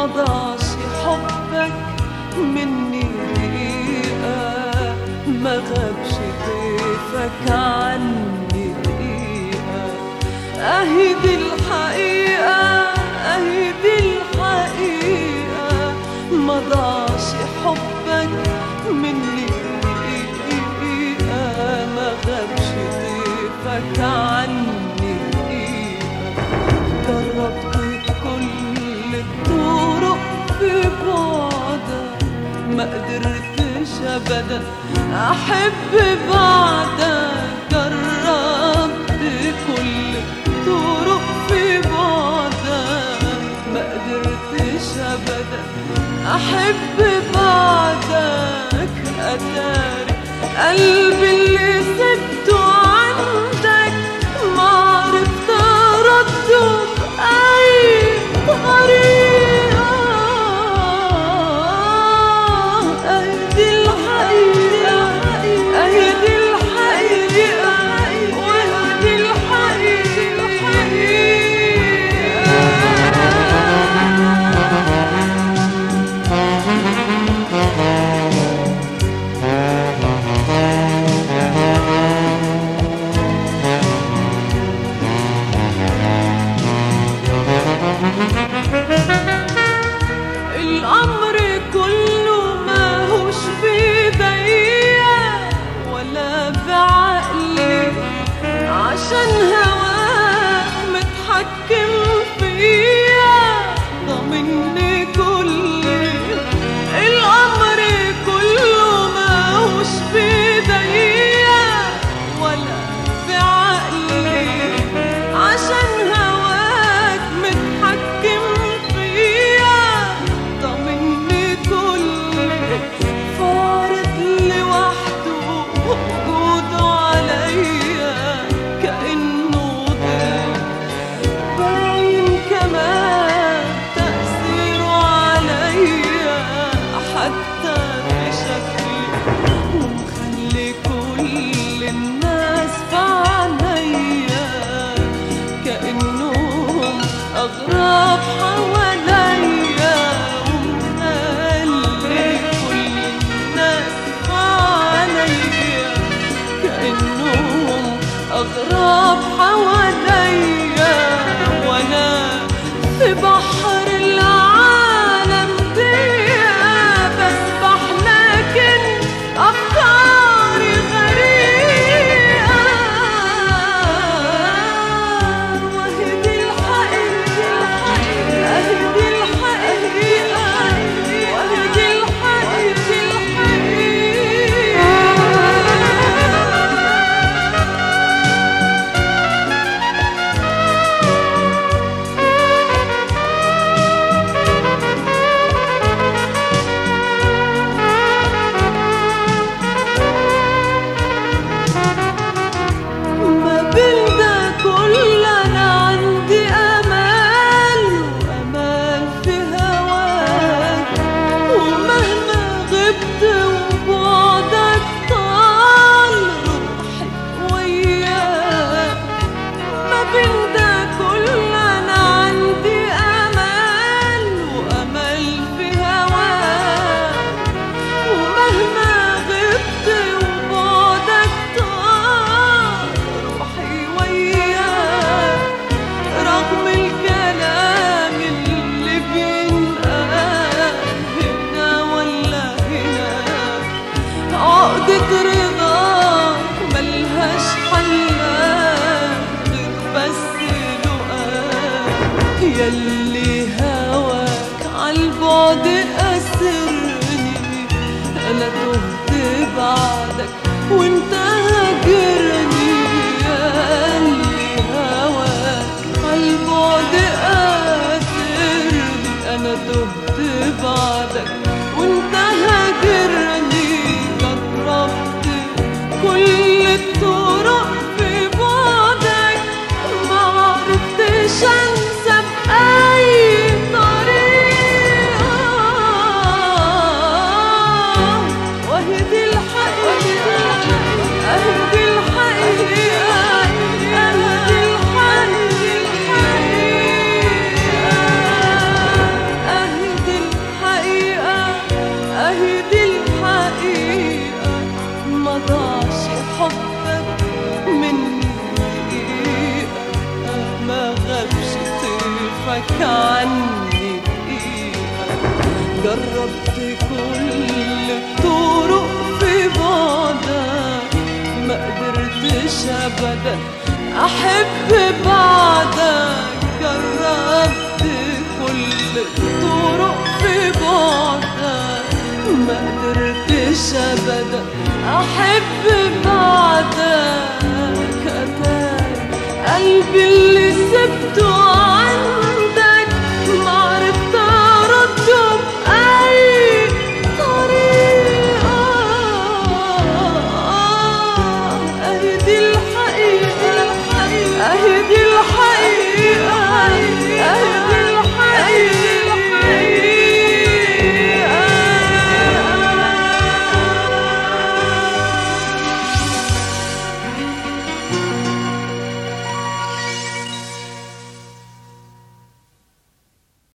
مضاش حبك مني دقيقة ما غابش ضيفك عني دقيقة أهي دي الحقيقة أهي دي الحقيقة مضاش حبك مني دقيقة ما غابش ضيفك عني دقيقة جربت كل الطرق في بعدك ما قدرتش ابدا احب بعدك جربت كل الطرق في بعدك ما قدرتش ابدا احب بعدك اتاري قلبي اللي سبته عندك ما عرفت ارده باي طريقه اهي دي الحقيقه اهي دي الحقيقه واهي دي الحقيقه الأمر كله ما هوش بيديا ولا بعقلي عشان هواك متحكم فيا ضمني كلي الأمر كله ما هوش بيديا ولا بعقلي عشان هواك متحكم فيا ضمني كلي فارض لوحده وجوده عليا كأنه ضيف باين كمان تأثيره عليا حتى في شكلي ومخلي كل الناس في عينيا كأنهم أغراب حواليا ومخلي كل الناس في عينيا كأنهم أغراب حواليا وأنا في بحر العالم دي بسبح لكن أفكاري غريقة وهي دي الحقيقة أهي دي الحقيقة وهي دي الحقيقة ما بين ده كل انا عندي امال وامال في هواك ومهما غبت وبعدك طال روحي وياك ما بين ده كل انا عندي امال وامل في هواك ومهما غبت وبعدك طال روحي وياك رغم الكلام اللي بينقال هنا ولا هنا عقدة رضاك ملهاش حلال غير بس لقاك ياللي هواك عالبعد أسرني أنا تهت بعدك وانت هاجرني ياللي هواك عالبعد أسرني أنا تهت بعدك وانت هاجرني جربت كل الطرق في بعدك ما عرفتش انسى بأي طريقة وهي دي الحقيقة أهي دي الحقيقة أهي دي الحقيقة أهي بعدك عني دقيقة جربت كل الطرق في بعدك ما قدرتش ابدا احب بعدك جربت كل الطرق في بعدك ما قدرتش ابدا احب